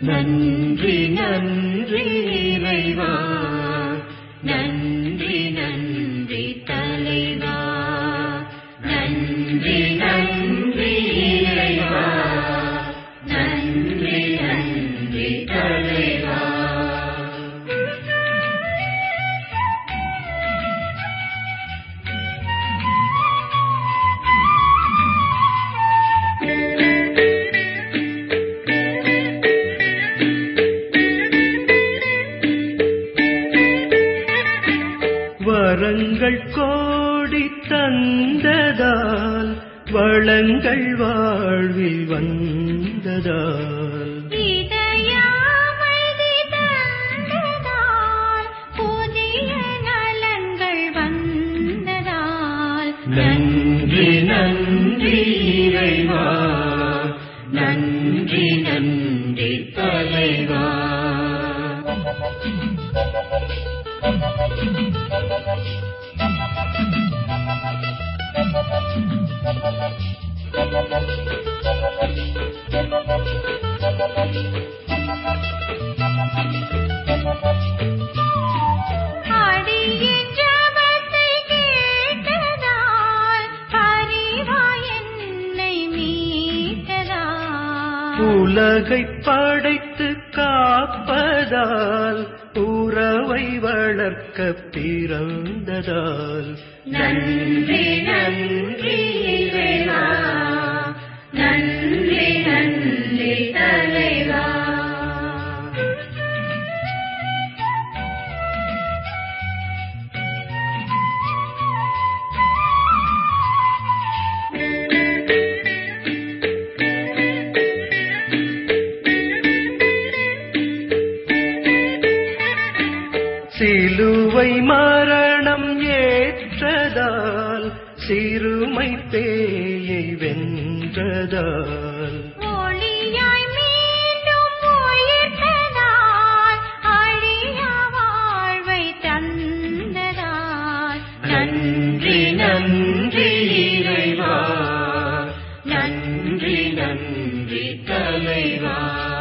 நன்றி நன்றி இறைவா நன்றி நன்றி தலைவா நன்றி நன்றி இறைவா நன்றி நன்றி தலைவா வரங்கள் கோடி தந்ததால் வளங்கள் வாழ்வில் வந்ததால் இதயமைதி தந்ததால் புதிய நலன்கள் வந்ததால் நன்றி நன்றி இறைவா நன்றி நன்றி தலைவா அடியின் ஜெபத்தை கேட்டதால் பரிவாய் என்னை மீட்டதால் உலகை படைத்து காப்பதால் உறவை வளர்க்க பிறந்ததால் நன்றி நன்றி இறைவா நன்றி நன்றி தலைவா சிலுவை மரணம் ஏற்றதால் சிறுமை பேயை வென்றதால் ஒளியாய் மீண்டும் உயிர்த்ததால் அழியா வாழ்வை தந்ததால் நன்றி நன்றி இறைவா நன்றி நன்றி தலைவா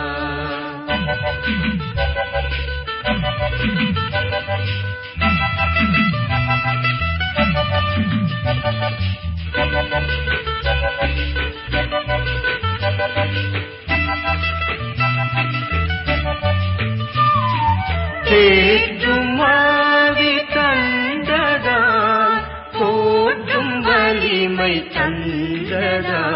தேற்றும் ஆவி தந்ததால் போற்றும் வலிமை தந்ததால்